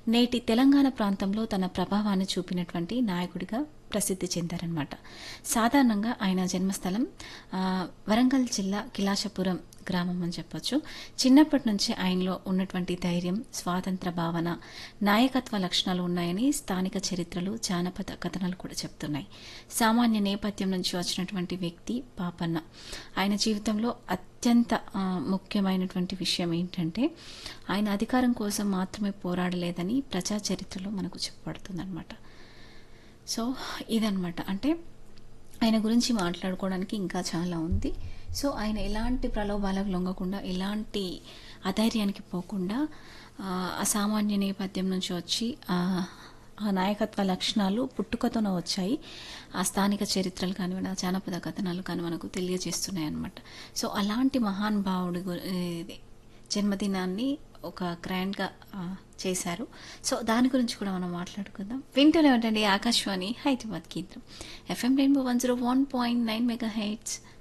నేటి తెలంగాణ ప్రాంతంలో తన ప్రభావాన్ని చూపినటువంటి నాయకుడిగా ప్రసిద్ధి చెందారనమాట సాధారణంగా ఆయన జన్మస్థలం ఆ, వరంగల్ జిల్లా కిలాషపురం గ్రామం అని చెప్పొచ్చు చిన్నప్పటి నుంచి ఆయనలో ఉన్నటువంటి ధైర్యం స్వాతంత్ర భావన నాయకత్వ లక్షణాలు ఉన్నాయని స్థానిక చరిత్రలు జానపద కథనాలు కూడా చెప్తున్నాయి సామాన్య నేపథ్యం నుంచి వచ్చినటువంటి వ్యక్తి పాపన్న ఆయన జీవితంలో అత్యంత ఆ, ముఖ్యమైనటువంటి విషయం ఏంటంటే ఆయన అధికారం కోసం మాత్రమే పోరాడలేదని ప్రజా చరిత్రలో మనకు చెప్పబడుతుందన్నమాట సో ఇదనమాట అంటే ఆయన గురించి మాట్లాడుకోవడానికి ఇంకా చాలా ఉంది సో ఆయన ఎలాంటి ప్రలోభాలకు లొంగకుండా ఎలాంటి అధైర్యానికి పోకుండా ఆ, అసామాన్య నేపథ్యం నుంచి వచ్చి ఆ, ఆ నాయకత్వ లక్షణాలు పుట్టుకతోనే వచ్చాయి ఆ స్థానిక చరిత్రలు కానివ్వండి ఆ జానపద కథనాలు కానీ మనకు తెలియజేస్తున్నాయి అనమాట సో అలాంటి మహానుభావుడి గు- ఇది జన్మదినాన్ని ఒక గ్రాండ్గా ఆ, చేశారు సో దాని గురించి కూడా మనం మాట్లాడుకుందాం వింటూనే ఉండండి ఆకాశవాణి హైదరాబాద్ కేంద్రం FM rainbow one zero one point nine mega heads